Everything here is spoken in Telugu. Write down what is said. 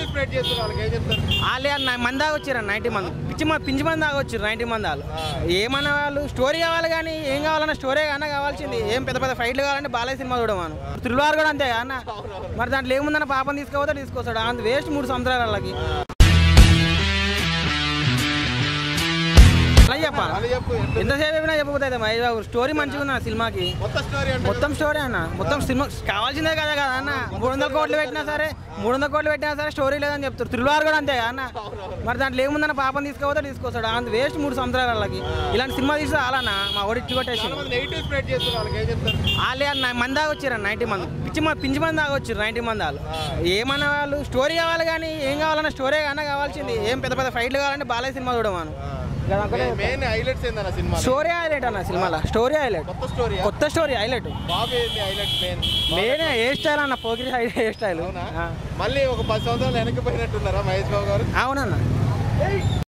స్ప్రెడ్ చేస్తున్నారు వాళ్ళకి ఏం చెప్తారు వాళ్ళే అన్న మంది దాకా వచ్చారు నైంటీ మంది పిచ్చి మంది పించి మంది దాకా వచ్చారు నైంటీ మంది వాళ్ళు ఏమన్నా వాళ్ళు స్టోరీ కావాలి కానీ ఏం కావాలన్నా స్టోరీ కన్నా కావాల్సింది ఏం పెద్ద పెద్ద ఫైట్లు కావాలంటే బాలయ్య సినిమా చూడమాను త్రిల్వార్ కూడా అంతే అన్న మరి దాంట్లో ఏముందన్న పాపం తీసుకుపోతే తీసుకొస్తాడు అంత వేస్ట్ మూడు సంవత్సరాల వాళ్ళకి అలా చెప్పాలి వాళ్ళు చెప్పు ఎంత- ఎంతసేపు చెప్పినా చెప్పబోతుంది మహేష్ బాబు స్టోరీ మంచిగా ఉంది ఆ సినిమాకి మొత్తం స్టోరీ అంటే మొత్తం స్టోరీ అన్న మొత్తం సినిమా కావాల్సిందే కదా కదా అన్న మూడు వందల కోట్లు పెట్టినా సరే మూడు వందల కోట్లు పెట్టినా సరే స్టోరీ లేదని చెప్తారు త్రిల్వార్ కూడా అంతే కదా అన్న మరి దాంట్లో ఏముందన్న పాపం తీసుకుపోతే తీసుకొస్తాడు అంత వేస్ట్ మూడు సంవత్సరాల వాళ్ళకి ఇలాంటి సినిమా తీసి అలానా మా ఓడి ఇట్టి కొట్టేసి చాలా మంది నెగిటివ్ స్ప్రెడ్ చేస్తున్నారు వాళ్ళకి ఏం చెప్తారు వాళ్ళే అన్న మంది దాకా వచ్చారు నైంటీ మంది పిచ్చి మంది పించి మంది దాకా వచ్చారు నైంటీ మంది వాళ్ళు ఏమన్నా వాళ్ళు స్టోరీ కావాలి కానీ ఏం కావాలన్నా స్టోరీ కన్నా కావాల్సింది ఏం పెద్ద పెద్ద ఫైట్లు కావాలంటే బాలయ్య సినిమా చూడమాను మెయిన్ హైలైట్స్ ఏందన్న సినిమా స్టోరీ హైలైట్ అన్న సినిమాలో స్టోరీ హైలైట్ కొత్త స్టోరీ కొత్త స్టోరీ హైలైట్ బాబు ఏంది highlight main main hair style అన్న పోగిరి హెయిర్ స్టైల్ అవునా మళ్ళీ ఒక పది సంవత్సరాలు వెనక్కి పోయినట్టున్నారా మహేష్ బాబు గారు అవునన్న